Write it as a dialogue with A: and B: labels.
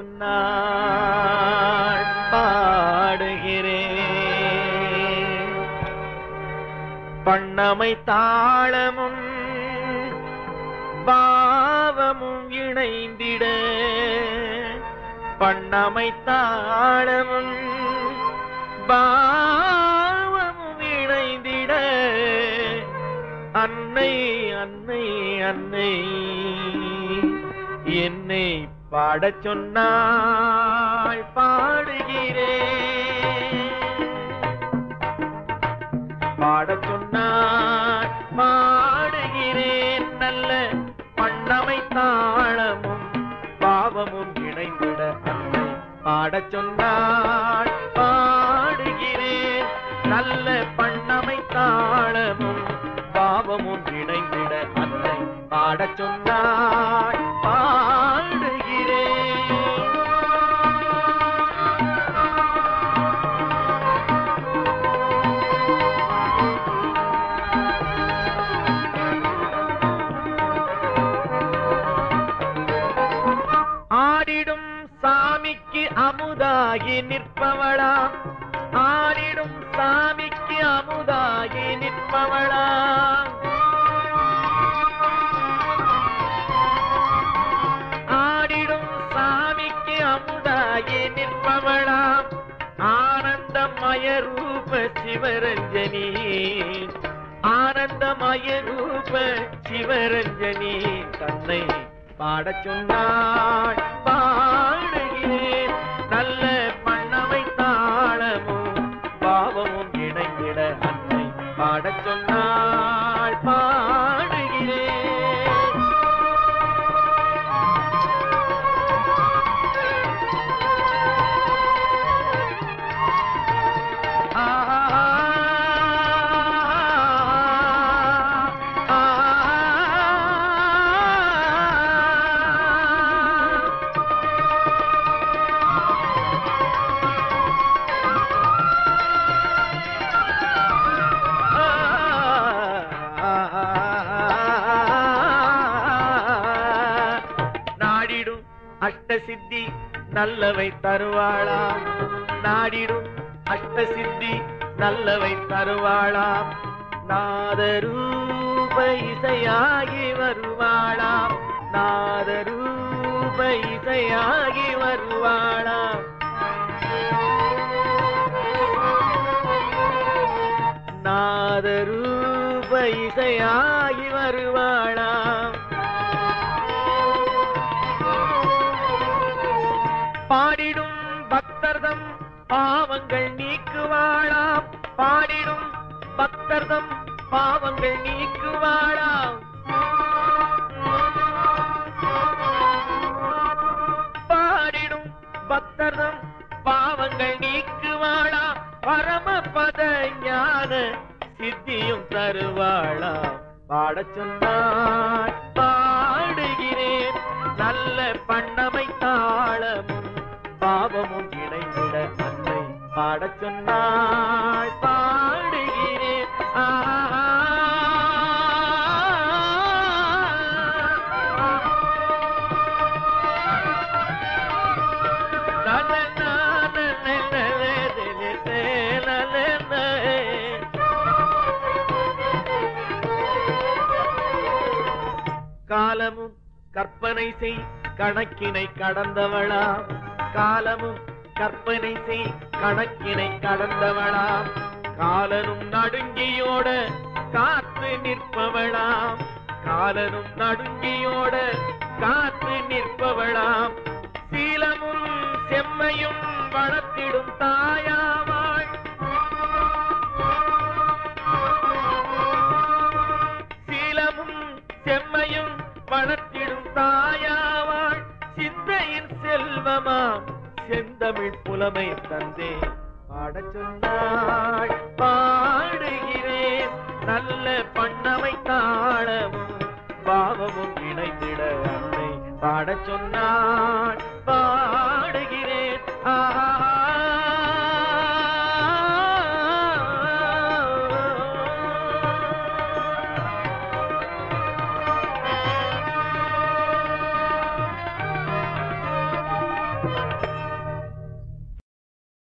A: சொன்னாள் பாடுகிறேன் பண்ணமை தாளமும் பாவமும் இணைந்திட பண்ணமை தாளமும் பாவமும் இணைந்திட அன்னை அன்னை அன்னை என்னை பாடச் சொன்னாள் பாடுகிறேன் பாடச் சொன்னாள் பாடுகிறேன் நல்ல பண்ணமை தாளமும் பாவமும் இணைந்திட அன்னை பாடச் சொன்னாள் பாடுகிறேன் நல்ல பண்ணமை தாளமும் பாவமும் இணைந்திட அன்னை பாடச் சொன்னாள் பாடுகிறேன் ஆடிடும் சாமிக்கு அமுதாகி நிற்பவளாம் ஆடிடும் சாமிக்கு அமுதாகி நிற்பவளாம் ஆடிடும் சாமிக்கு அமுதாகி நிற்பவளாம் ஆனந்தமய ரூப சிவரஞ்சனி ஆனந்தமய ரூப சிவரஞ்சனி தன்னை பாடச் சொன்னாள் பாடுகிறேன் நல்ல பண்ணவை தாளமும் பாவமும் இணைந்திட அன்னை பாடச் சொன்னாள் பாடுகிறேன் நாடிடும் அஷ்டசித்தி நல்லவை தருவாளாம் நாடிடும் அஷ்டசித்தி நல்லவை தருவாளாம் நாதரூப இசையாகி வருவாளாம் நாதரூப இசையாகி வருவாளாம் நாதரூப இசையாகி வருவாளாம் பாடிடும் பக்தர்தம் பாவங்கள் நீக்குவாளாம் பாடிடும் பக்தர்தம் பாவங்கள் நீக்குவாளாம் பாடிடும் பக்தர்தம் பாவங்கள் நீக்குவாளாம் பரமபத ஞான சித்தியும் தருவாளாம் பாடச் சொன்னாள் பாடுகிறேன் நல்ல பண்ணமை தாளமும் பாவமும் இணைந்திட அன்னை பாடச் சொன்னாள் பாடுகிறேன் ஆஹா. காலமும் கற்பனை செய் கணக்கினை கடந்தவளாம் காலமும் கற்பனை செய் கணக்கினை கடந்தவளாம் காலனும் நடுங்கியோட காத்து நிற்பவளாம் காலனும் நடுங்கியோட காத்து நிற்பவளாம் சீலமும் செம்மையும் வளர்த்திடும் தாயாவாள் சீலமும் செம்மையும் வளர்த்திடும் தாயாவாள் சிந்தையின் செல்வமாம் செந்தமிழ் புலமை தந்தே பாடச் சொன்னாள் பாடுகிறேன் நல்ல பண்ணமை தாளமும் பாவமும் இணைந்திட அன்னை பாடச் சொன்னாள் பாடுகிறேன் ஆஹா